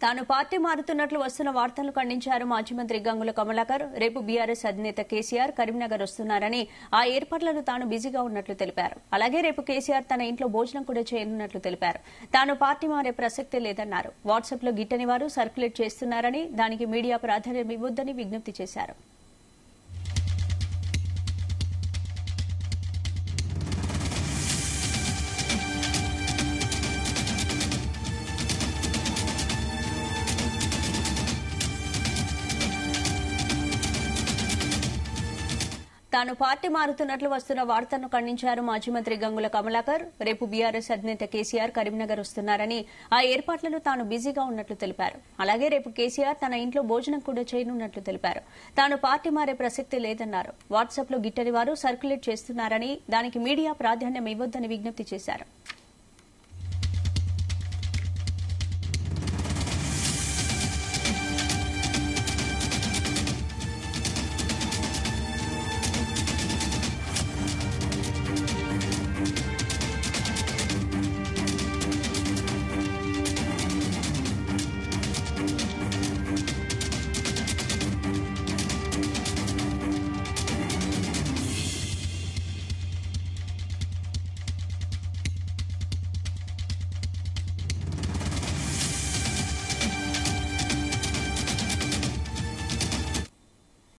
తాను పార్టీ మారుతున్నట్లు వస్తున్న వార్తలను ఖండించారు మాజీ మంత్రి గంగుల కమలాకర్ రేపు బీఆర్ఎస్ అధినేత కేసీఆర్ కరీంనగర్ వస్తున్నారని ఆ ఏర్పాట్లను తాను బిజీగా ఉన్నట్లు తెలిపారు అలాగే రేపు కేసీఆర్ తన ఇంట్లో భోజనం కూడా చేయనున్నట్లు తెలిపారు తాను పార్టీ మారే ప్రసక్తే లేదన్నారు వాట్సాప్ లో గిట్టని వారు సర్క్యులేట్ చేస్తున్నారని దానికి మీడియా ప్రాధాన్యం ఇవ్వొద్దని విజ్ఞప్తి చేశారు తాను పార్టీ మారుతున్నట్లు వస్తున్న వార్తలను ఖండించారు మాజీ మంత్రి గంగుల కమలాకర్ రేపు బీఆర్ఎస్ అధినేత కేసీఆర్ కరీంనగర్ వస్తున్నారని ఆ ఏర్పాట్లను తాను బిజీగా ఉన్నట్లు తెలిపారు అలాగే రేపు కేసీఆర్ తన ఇంట్లో భోజనం కూడా చేయనున్నట్లు తెలిపారు తాను పార్టీ మారే ప్రసక్తి లేదన్నారు వాట్సాప్ లో గిట్టని వారు సర్క్యులేట్ చేస్తున్నారని దానికి మీడియా ప్రాధాన్యం ఇవ్వొద్దని విజ్ఞప్తి చేశారు